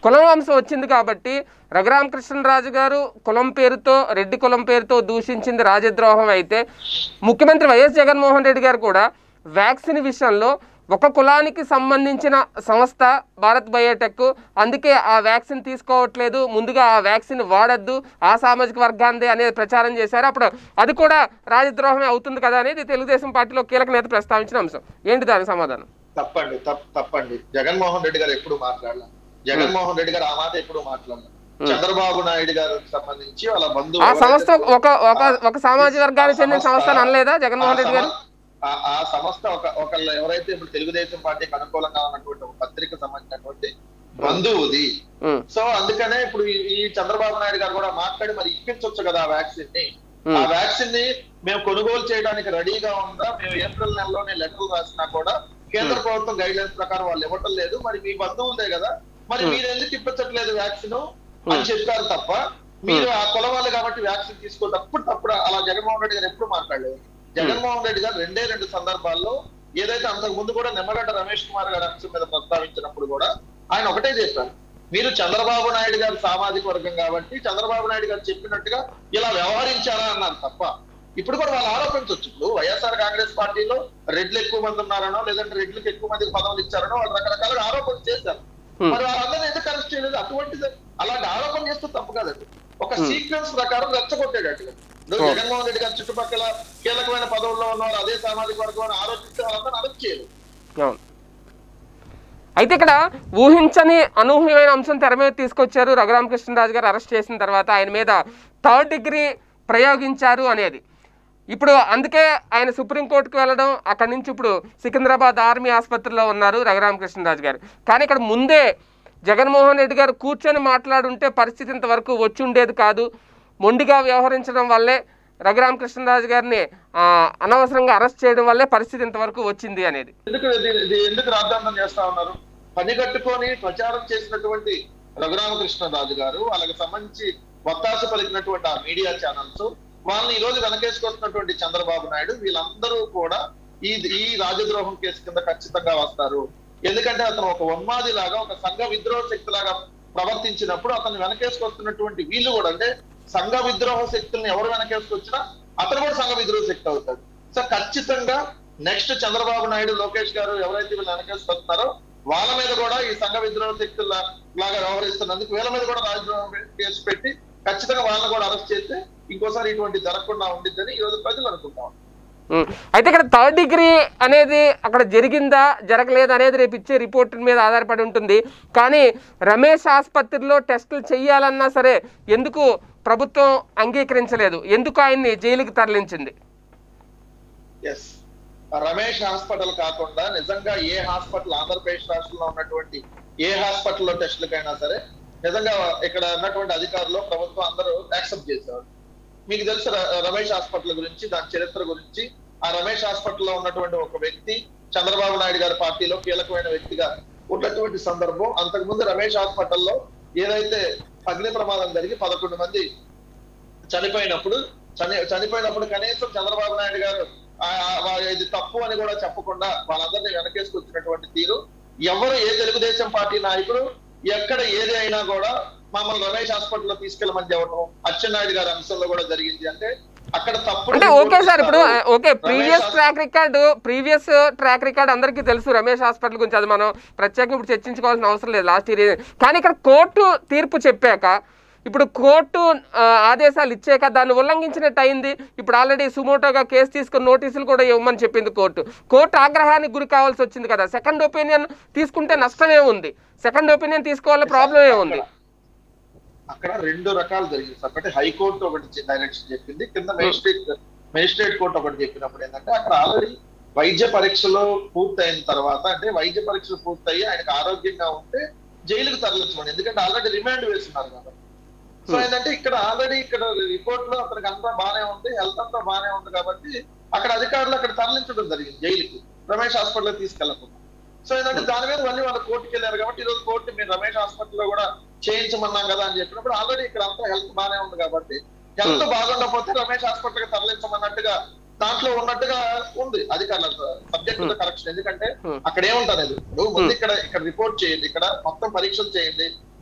కులం అంశం వచ్చింది కాబట్టి రఘురామకృష్ణరాజు గారు కులం పేరుతో రెడ్డి కులం పేరుతో దూషించింది రాజద్రోహం అయితే ముఖ్యమంత్రి వైఎస్ జగన్మోహన్ రెడ్డి గారు కూడా వ్యాక్సిన్ విషయంలో ఒక కులానికి సంబంధించిన సంస్థ భారత్ బయోటెక్ అందుకే ఆ వ్యాక్సిన్ తీసుకోవట్లేదు ముందుగా ఆ వ్యాక్సిన్ వాడద్దు ఆ సామాజిక వర్గాన్ని అనేది ప్రచారం చేశారు అప్పుడు అది కూడా రాజద్రోహమే అవుతుంది కదా అనేది తెలుగుదేశం పార్టీలో కీలక నేత ప్రస్తావించిన అంశం ఏంటి దానికి సమాధానం తప్పండి తప్- తప్పండి జగన్మోహన్ రెడ్డి గారు ఎప్పుడు మాట్లాడలే జగన్మోహన్ రెడ్డి గారు ఆ మాట ఎప్పుడు మాట్లాడలే చంద్రబాబు నాయుడు గారికి సంబంధించి వాళ్ళ బంధువు ఆ సంస్థ ఎవరైతే- ఒక ఒక ఒక సామాజిక వర్గానికి చెందిన సంస్థ అని అనలేదా జగన్మోహన్ రెడ్డి గారు ఆ సమ- ఆ- ఆ సంస్థ ఒక ఒకళ్ళు ఎవరైతే ఇప్పుడు తెలుగుదేశం పార్టీకి అనుకూలంగా ఉన్నటువంటి ఒక పత్రిక సంబంధించినటువంటి బంధువుది ఉమ్, సో అందుకనే ఇప్పుడు ఈ- ఈ చంద్రబాబు నాయుడు గారు కూడా మాట్లాడి మరి ఇప్పించవచ్చు కదా ఆ వ్యాక్సిన్ ని ఆ ఉమ్, వ్యాక్సిన్ ని మేము కొనుగోలు చేయడానికి రెడీగా ఉందా మేము ఏప్రిల్ నెలలోనే లెటర్ రాసినా కూడా కేంద్ర ప్రభుత్వం గైడ్ లైన్స్ ప్రకారం వాళ్ళు ఇవ్వటం లేదు మరి మీ బంధువులదే కదా మరి Hmm. మీరు ఎందుకు ఇప్పించట్లేదు వ్యాక్సిన్ అని చెప్పారు తప్ప మీరు ఆ కుల వాళ్ళు కాబట్టి వ్యాక్సిన్ తీసుకో తప్పుడు తప్పుడు అలా జగన్మోహన్ రెడ్డి గారు ఎప్పుడు మాట్లాడలేదు జగన్మోహన్ రెడ్డి గారు రెండే రెండు సందర్భాల్లో ఏదైతే అంతకు ముందు కూడా నిమ్మగడ్డ రమేష్ కుమార్ గారి అంశం మీద ప్రస్తావించినప్పుడు కూడా ఆయన ఒకటే చెప్పారు మీరు చంద్రబాబు నాయుడు గారి సామాజిక వర్గం కాబట్టి చంద్రబాబు నాయుడు గారు చెప్పినట్టుగా ఇలా వ్యవహరించారా అన్నారు తప్ప ఇప్పుడు కూడా వాళ్ళు ఆరోపించవచ్చు ఇప్పుడు వైఎస్ఆర్ కాంగ్రెస్ పార్టీలో రెడ్లు ఎక్కువ మంది ఉన్నారనో లేదంటే రెడ్లకు ఎక్కువ మందికి పదవులు ఇచ్చారనో వాళ్ళు రకరకాలుగా ఆరోపణలు చేశారు Hmm. మరి వాళ్ళందరినీ ఎందుకు అరెస్ట్ చేయలేదు అటువంటిది అలాంటి ఆరోపణ చేస్తే తప్పు కాదండి ఒక Hmm. సీక్వెన్స్ ప్రకారం రెచ్చగొట్టేటట్టుగా ఇప్పుడు Okay. జగన్మోహన్ రెడ్డి గారి చుట్టుపక్కల కీలకమైన పదవుల్లో ఉన్నవారు అదే సామాజిక వర్గం అని ఆరోపిస్తే వాళ్ళందరూ అరెస్ట్ చేయలేదు అవును అయితే ఇక్కడ ఊహించని అనూహ్యమైన అంశం తెర మీద తీసుకొచ్చారు రఘురామకృష్ణరాజు గారు అరెస్ట్ చేసిన తర్వాత ఆయన మీద థర్డ్ డిగ్రీ ప్రయోగించారు అనేది ఇప్పుడు అందుకే ఆయన సుప్రీంకోర్టుకు వెళ్ళడం అక్కడి నుంచి ఇప్పుడు సికింద్రాబాద్ ఆర్మీ ఆసుపత్రిలో ఉన్నారు రఘురామకృష్ణరాజు గారు కానీ ఇక్కడ ముందే జగన్మోహన్ రెడ్డి గారు కూర్చొని మాట్లాడుంటే పరిస్థితి ఇంతవరకు వచ్చి ఉండేది కాదు మొండిగా వ్యవహరించడం వల్లే రఘురామకృష్ణరాజు గారిని ఆ, అనవసరంగా అరెస్ట్ చేయడం వల్లే పరిస్థితి ఇంతవరకు వచ్చింది అనేది ఎందుకు ఇది- ఇది ఎందుకు రాద్ధాంతం చేస్తా ఉన్నారు పని కట్టుకొని ప్రచారం చేసినటువంటి రఘురామకృష్ణరాజు గారు వాళ్ళకి సంబంధించి వత్తాసు పలికినటువంటి ఆ మీడియా ఛానల్స్ వాళ్ళని ఈ రోజు వెనకేసుకొస్తున్నటువంటి చంద్రబాబు నాయుడు వీళ్ళందరూ కూడా ఈ ఈ రాజద్రోహం కేసు కింద ఖచ్చితంగా వస్తారు ఎందుకంటే అతను ఒక ఉన్మాది లాగా ఒక సంఘ విద్రోహ శక్తి లాగా ప్రవర్తించినప్పుడు అతను వెనకేసుకొస్తున్నటువంటి వీళ్ళు కూడా అంటే సంఘ విద్రోహ శక్తుల్ని ఎవరు వెనకేసుకొచ్చినా అతను కూడా సంఘ విద్రోహ శక్తి అవుతాడు సో ఖచ్చితంగా నెక్స్ట్ చంద్రబాబు నాయుడు లోకేష్ గారు ఎవరైతే వీళ్ళు వెనకేసుకొస్తున్నారో వాళ్ళ మీద కూడా ఈ సంఘ విద్రోహ శక్తుల లాగా వ్యవహరిస్తున్నందుకు వీళ్ళ మీద కూడా రాజద్రోహం కేసు పెట్టి ఖచ్చితంగా వాళ్ళని కూడా అరెస్ట్ చేస్తే ఇంకోసారి ఇటువంటి జరగకుండా ఉండిద్దని ఈ రోజు ప్రజలు అనుకుంటాం ఉం. అయితే ఇక్కడ థర్డ్ డిగ్రీ అనేది అక్కడ జరిగిందా జరగలేదు అనేది రేపు ఇచ్చే రిపోర్ట్ మీద ఆధారపడి ఉంటుంది కానీ రమేష్ ఆసుపత్రిలో టెస్టులు చేయాలన్నా సరే ఎందుకు ప్రభుత్వం అంగీకరించలేదు ఎందుకు ఆయన్ని జైలుకి తరలించింది ఎస్ రమేష్ హాస్పిటల్ కాకుండా నిజంగా ఏ హాస్పిటల్ ఆంధ్రప్రదేశ్ రాష్ట్రంలో ఉన్నటువంటి ఏ హాస్పిటల్లో టెస్టులకైనా సరే నిజంగా ఇక్కడ ఉన్నటువంటి అధికారులు ప్రభుత్వం అందరూ యాక్సెప్ట్ చేసేవారు మీకు తెలుసు ర- రమేష్ హాస్పిటల్ గురించి దాని చరిత్ర గురించి ఆ రమేష్ హాస్పిటల్లో ఉన్నటువంటి ఒక వ్యక్తి చంద్రబాబు నాయుడు గారి పార్టీలో కీలకమైన వ్యక్తిగా ఉన్నటువంటి సందర్భం అంతకుముందు రమేష్ హాస్పిటల్లో ఏదైతే అగ్ని ప్రమాదం జరిగి పదకొండు మంది చనిపోయినప్పుడు చని చనిపోయినప్పుడు కనీసం చంద్రబాబు నాయుడు గారు ఆ- ఆ- వా- ఇది తప్పు అని కూడా చెప్పకుండా వాళ్ళందరినీ వెనకేసుకొచ్చినటువంటి తీరు ఎవరు ఏ తెలుగుదేశం పార్టీ నాయకుడు ఎక్కడ ఏది అయినా కూడా మమ్మల్ని రమేష్ హాస్పిటల్లో తీసుకెళ్ళమని చెప్పడం అచ్చెన్నాయుడు గారి అంశంలో కూడా జరిగింది అంటే అక్కడ తప్పుడు అంటే ఓకే సార్ ఇప్పుడు ఆ, ఓకే రమేష్ ప్రీవియస్ హాస్- track record previous track record అందరికీ తెలుసు రమేష్ హాస్పిటల్ గురించి అది మనం ప్రత్యేకంగా ఇప్పుడు చర్చించుకోవాల్సిన అవసరం లేదు లాస్ట్ ఇయర్ కానీ ఇక్కడ కోర్టు తీర్పు చెప్పాక ఇప్పుడు కోర్టు ఆ, ఆదేశాలు ఇచ్చాక దాన్ని ఉల్లంఘించినట్టు అయింది ఇప్పుడు ఆల్రెడీ సుమోటోగా కేసు తీసుకుని నోటీసులు కూడా ఇవ్వమని చెప్పింది కోర్టు కోర్టు ఆగ్రహానికి గురి కావాల్సి వచ్చింది కదా సెకండ్ ఒపీనియన్ తీసుకుంటే నష్టమే ఉంది సెకండ్ ఒపీనియన్ తీసుకోవాల ప్రాబ్లం ఏముంది అక్కడ రెండు రకాలు జరిగింది సార్ ఒకటి హైకోర్టు ఒకటి డైరెక్షన్ చెప్పింది కింద మెజిస్ట్రేట్ మెజిస్ట్రేట్ కోర్టు ఒకటి చెప్పినప్పుడు ఏంటంటే అక్కడ ఆల్రెడీ వైద్య పరీక్షలు పూర్తయిన తర్వాత అంటే వైద్య పరీక్షలు పూర్తయి ఆయనకు ఆరోగ్యంగా ఉంటే జైలుకు తరలించమని ఎందుకంటే ఆల్రెడీ రిమాండ్ వేస్తున్నారు కాబట్టి సో ఏంటంటే ఇక్కడ ఆల్రెడీ ఇక్కడ రిపోర్ట్ లో అతనికి అంతా బానే ఉంది హెల్త్ అంతా బానే ఉంది కాబట్టి అక్కడ అధికారులు అక్కడ తరలించడం జరిగింది జైలుకి రమేష్ హాస్పిటల్ తీసుకెళ్లకుండా సో ఏంటంటే దాని మీద మళ్ళీ వాళ్ళు కోర్టుకి వెళ్ళారు కాబట్టి ఈ రోజు కోర్టు మీరు రమేష్ హాస్పిటల్లో కూడా చేయించమన్నాం కదా అని చెప్పినప్పుడు ఆల్రెడీ ఇక్కడ అంతా హెల్త్ బానే ఉంది కాబట్టి హెల్త్ బాగుండకపోతే రమేష్ హాస్పిటల్ కి తరలించమన్నట్టుగా దాంట్లో ఉన్నట్టుగా ఉంది అధికారుల సబ్జెక్ట్ కరెక్షన్ ఎందుకంటే Hmm. అక్కడ ఏముంటది ఇప్పుడు ముందు ఇక్కడ ఇక్కడ రిపోర్ట్ చేయండి ఇక్కడ మొత్తం పరీక్షలు చేయండి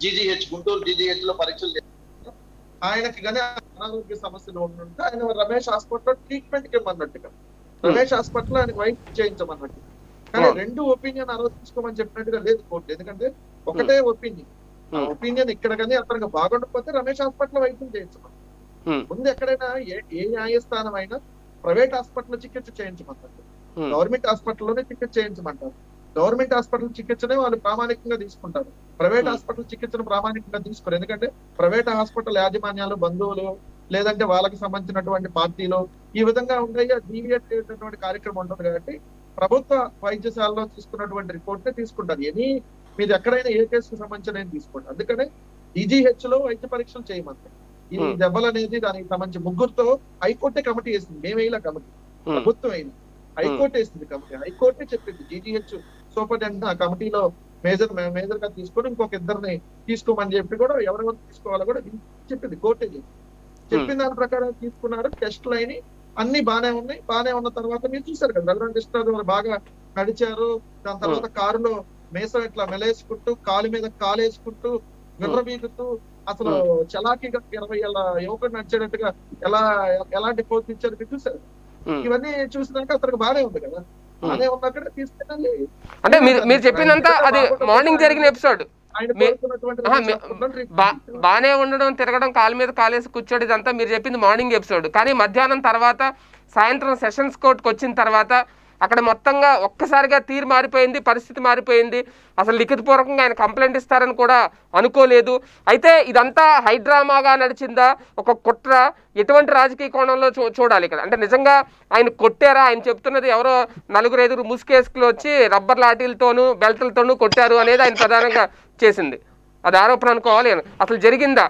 జీజీహెచ్ గుంటూరు జీజీహెచ్ లో పరీక్షలు చేశారు. ఆయనకి కానీ అనారోగ్య సమస్యలు ఉంటుంటే ఆయన రమేష్ హాస్పిటల్ ట్రీట్మెంట్ కి ఇమ్మన్నట్టుగా రమేష్ హాస్పిటల్ ఆయన వైద్యం చేయించమన్నట్టు కానీ Hmm. రెండు ఒపీనియన్ ఆ రోజు తీసుకోమని చెప్పినట్టుగా లేదు కోర్టు ఎందుకంటే ఒకటే ఒపీనియన్ ఆ Hmm. ఒపీనియన్ ఇక్కడ కానీ అతనికి బాగుండకపోతే రమేష్ హాస్పిటల్ వైద్యం చేయించమని Hmm. ముందు ఎక్కడైనా ఏ ఏ న్యాయస్థానం అయినా ప్రైవేట్ హాస్పిటల్ చికిత్స చేయించమంటారు Hmm. గవర్నమెంట్ హాస్పిటల్లోనే చికిత్స చేయించమంటారు గవర్నమెంట్ హాస్పిటల్ చికిత్సనే వాళ్ళు ప్రామాణికంగా తీసుకుంటారు ప్రైవేట్ Hmm. హాస్పిటల్ చికిత్సను ప్రామాణికంగా తీసుకోరు ఎందుకంటే ప్రైవేట్ హాస్పిటల్ యాజమాన్యాలు బంధువులు లేదంటే వాళ్ళకి సంబంధించినటువంటి పార్టీలు ఈ విధంగా ఉండే డీవియేట్ చేసేటువంటి కార్యక్రమం ఉంటుంది కాబట్టి ప్రభుత్వ వైద్యశాలలో తీసుకున్నటువంటి రిపోర్ట్ తీసుకుంటారు ఎనీ మీరు ఎక్కడైనా ఏ కేసుకు సంబంధించిన తీసుకోండి అందుకనే డిజిహెచ్ లో వైద్య పరీక్షలు చేయమంటారు ఈ Hmm. దెబ్బలు అనేది దానికి సంబంధించి ముగ్గురుతో హైకోర్టే కమిటీ వేసింది మేమేలా కమిటీ Hmm. ప్రభుత్వం అయింది హైకోర్టు వేసింది కమిటీ హైకోర్టే చెప్పింది జీజీహెచ్ సూపరింటెండెంట్ ఆ కమిటీలో మేజర్ మేజర్ గా తీసుకొని ఇంకొక ఇద్దరిని తీసుకోమని చెప్పి కూడా ఎవరెవరు తీసుకోవాలో కూడా చెప్పింది కోర్టే చెప్పింది చెప్పిన దాని ప్రకారం తీసుకున్నారు టెస్ట్లు అయినాయి అన్ని బానే ఉన్నాయి బానే ఉన్న తర్వాత మీరు చూసారు కదా రఘురామ కృష్ణరాజు గారు బాగా నడిచారు దాని తర్వాత కారులో మేసం ఇట్లా మెలేసుకుంటూ కాలు మీద కాలేసుకుంటూ విర్రబీగుతూ అసలు చలాకీగా ఇరవై ఏళ్ళ యువకుడు నడిచేటట్టుగా ఎలా ఎలాంటి పోస్ట్ ఇచ్చారు మీరు చూసారు Hmm. ఇవన్నీ చూసినాక అతనికి బానే ఉంది కదా బానే ఉన్నాక తీసుకెళ్ళి అంటే మీరు మీరు చెప్పినంత అది మార్నింగ్ జరిగిన ఎపిసోడ్ ఆయన మీ- కోరుకున్నటువంటి ఆహా, మీ- హాస్పిటల్ బా బానే ఉండడం తిరగడం కాలు మీద కాలేసి కూర్చోడు ఇదంతా మీరు చెప్పింది మార్నింగ్ ఎపిసోడ్ కానీ మధ్యాహ్నం తర్వాత సాయంత్రం సెషన్స్ కోర్టుకు వచ్చిన తర్వాత అక్కడ మొత్తంగా ఒక్కసారిగా తీరు మారిపోయింది పరిస్థితి మారిపోయింది అసలు లిఖితపూర్వకంగా ఆయన కంప్లైంట్ ఇస్తారని కూడా అనుకోలేదు అయితే ఇదంతా హైడ్రామాగా నడిచిందా ఒక కుట్ర ఎటువంటి రాజకీయ కోణంలో చూ చూడాలి ఇక్కడ అంటే నిజంగా ఆయన కొట్టారా ఆయన చెప్తున్నది ఎవరో నలుగురు ఐదుగురు ముసుకేసుకులు వచ్చి రబ్బర్ లాఠీలతోనూ బెల్ట్లతోనూ కొట్టారు అనేది ఆయన ప్రధానంగా చేసింది అది ఆరోపణ అనుకోవాలి అసలు జరిగిందా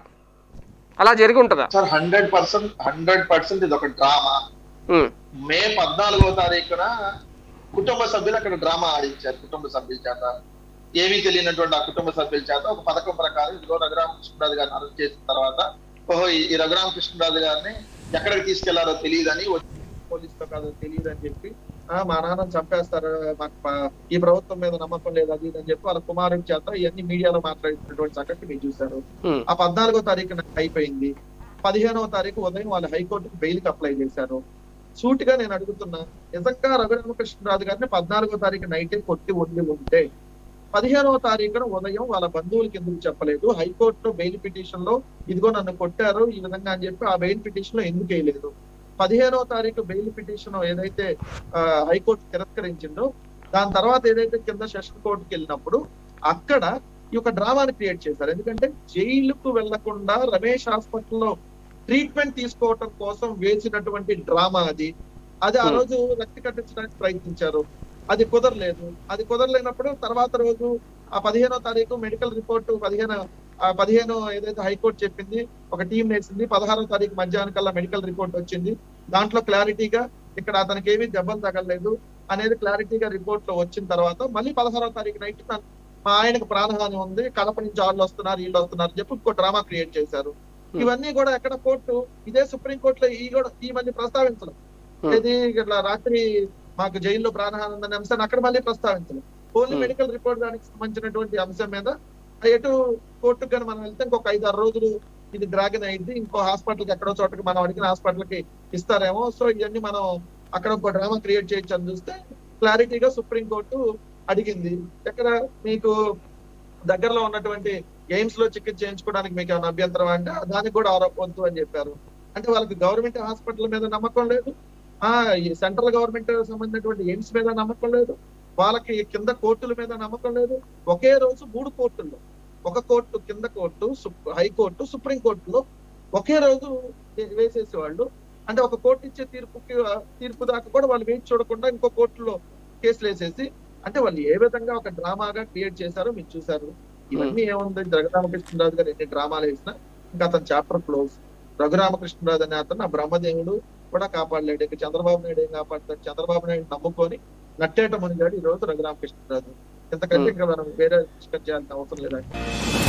అలా జరిగి ఉంటుందా sir hundred percent hundred percent ఇది ఒక డ్రామా ఉమ్, మే పద్నాలుగో తారీఖున కుటుంబ సభ్యులు అక్కడ డ్రామా ఆడించారు కుటుంబ సభ్యుల చేత ఏమీ తెలియనటువంటి ఆ కుటుంబ సభ్యుల చేత ఒక పథకం ప్రకారం ఇదిగో రఘురామకృష్ణరాజు గారిని అరెస్ట్ చేసిన తర్వాత ఓహో ఈ- ఈ రఘురామకృష్ణరాజు గారిని ఎక్కడికి తీసుకెళ్లారో తెలియదని పోలీసుతో కాదో తెలియదు అని చెప్పి ఆ మా నాన్న చంపేస్తారు మాకు ప- ఈ ప్రభుత్వం మీద నమ్మకం లేదు అది ఇది అని చెప్పి వాళ్ళ కుమారుడి చేత ఇవన్నీ మీడియాలో మాట్లాడుతున్నటువంటి సంగతి మీరు చూశారు ఉమ్, ఆ పద్నాలుగో తారీఖున అయిపోయింది పదిహేనవ తారీఖు ఉదయం వాళ్ళు హైకోర్టుకు బెయిల్ కి అప్లై చేశారు సూటిగా నేను అడుగుతున్నా నిజంగా రఘురామకృష్ణరాజు గారిని పద్నాలుగో తారీఖు నైటే కొట్టి ఉండి ఉంటే పదిహేనవ తారీఖున ఉదయం వాళ్ళ బంధువులకి ఎందుకు చెప్పలేదు హైకోర్టులో బెయిల్ పిటిషన్ లో ఇదిగో నన్ను కొట్టారు ఈ విధంగా అని చెప్పి ఆ బెయిల్ పిటిషన్ లో ఎందుకు వేయలేదు పదిహేనవ తారీఖు బెయిల్ పిటిషన్ ఏదైతే ఆ, హైకోర్టు తిరస్కరించిందో దాని తర్వాత ఏదైతే కింద సెషన్ కోర్టుకి వెళ్ళినప్పుడు అక్కడ ఈ యొక్క డ్రామాని క్రియేట్ చేశారు ఎందుకంటే జైలుకు వెళ్లకుండా రమేష్ హాస్పిటల్లో ట్రీట్మెంట్ తీసుకోవటం కోసం వేసినటువంటి డ్రామా అది అది ఆ Hmm. రోజు రక్తి కట్టించడానికి ప్రయత్నించారు అది కుదరలేదు అది కుదరలేనప్పుడు తర్వాత రోజు ఆ పదిహేనో తారీఖు మెడికల్ రిపోర్ట్ పదిహేను ఆ పదిహేను ఏదైతే హైకోర్టు చెప్పింది ఒక టీం వేసింది పదహారో తారీఖు మధ్యాహ్నం కల్లా మెడికల్ రిపోర్ట్ వచ్చింది దాంట్లో క్లారిటీగా ఇక్కడ అతనికి ఏమీ దెబ్బలు తగలలేదు అనేది క్లారిటీగా రిపోర్ట్ లో వచ్చిన తర్వాత మళ్ళీ పదహారో తారీఖు నైట్ మా ఆయనకు ప్రాణహాని ఉంది కడప నుంచి వాళ్ళు వస్తున్నారు వీళ్ళు వస్తున్నారు అని చెప్పి ఇంకో డ్రామా క్రియేట్ చేశారు ఇవన్నీ కూడా ఎక్కడ కోర్టు ఇదే సుప్రీం కోర్టులో ఈ కూడా ఈ మళ్ళీ ప్రస్తావించడం Hmm. ఇది ఇట్లా రాత్రి మాకు జైల్లో ప్రాణహాని ఉందనే అంశాన్ని అక్కడ మళ్ళీ ప్రస్తావించడం ఓన్లీ Hmm. మెడికల్ రిపోర్ట్ దానికి సంబంధించినటువంటి అంశం మీద ఎటు కోర్టుకు కానీ మనం వెళ్తే ఇంకొక ఐదు ఆరు రోజులు ఇది డ్రాగన్ అయింది ఇంకో హాస్పిటల్ కి ఎక్కడో చోటకి మనం అడిగిన హాస్పిటల్ కి ఇస్తారేమో సో ఇవన్నీ మనం అక్కడ ఒక డ్రామా క్రియేట్ చేయొచ్చు అని చూస్తే క్లారిటీగా సుప్రీం కోర్టు అడిగింది ఎక్కడ మీకు దగ్గరలో ఉన్నటువంటి ఎయిమ్స్ లో చికిత్స చేయించుకోవడానికి మీకు ఏమైనా అభ్యంతరం అంటే దానికి కూడా ఆరోపవద్దు అని చెప్పారు అంటే వాళ్ళకి గవర్నమెంట్ హాస్పిటల్ మీద నమ్మకం లేదు ఆ ఈ సెంట్రల్ గవర్నమెంట్ సంబంధించినటువంటి ఎయిమ్స్ మీద నమ్మకం లేదు వాళ్ళకి కింద కోర్టుల మీద నమ్మకం లేదు ఒకే రోజు మూడు కోర్టుల్లో ఒక కోర్టు కింద కోర్టు సుప్- హైకోర్టు సుప్రీం కోర్టులో ఒకే రోజు వే- వేసేసేవాళ్ళు అంటే ఒక కోర్టు ఇచ్చే తీర్పుకి తీర్పు దాకా కూడా వాళ్ళు వేచి చూడకుండా ఇంకో కోర్టులో కేసులు వేసేసి అంటే వాళ్ళు ఏ విధంగా ఒక డ్రామాగా క్రియేట్ చేశారో మీరు చూసారు ఇవన్నీ ఏముంది జగరామకృష్ణరాజు గారు ఎన్ని డ్రామాలు వేసినా ఇంకా అతని చాప్టర్ క్లోజ్ రఘురామకృష్ణరాజు అనే అతను ఆ బ్రహ్మదేవుడు కూడా కాపాడలేడు ఇక చంద్రబాబు నాయుడు ఏం కాపాడతాడు చంద్రబాబు నాయుడు నమ్ముకొని నట్టేట మునిగాడు ఈ రోజు రఘురామకృష్ణరాజు ఇంతకంటే ఇంకా మనం వేరే డిస్కస్ చేయాల్సిన అవసరం లేదండి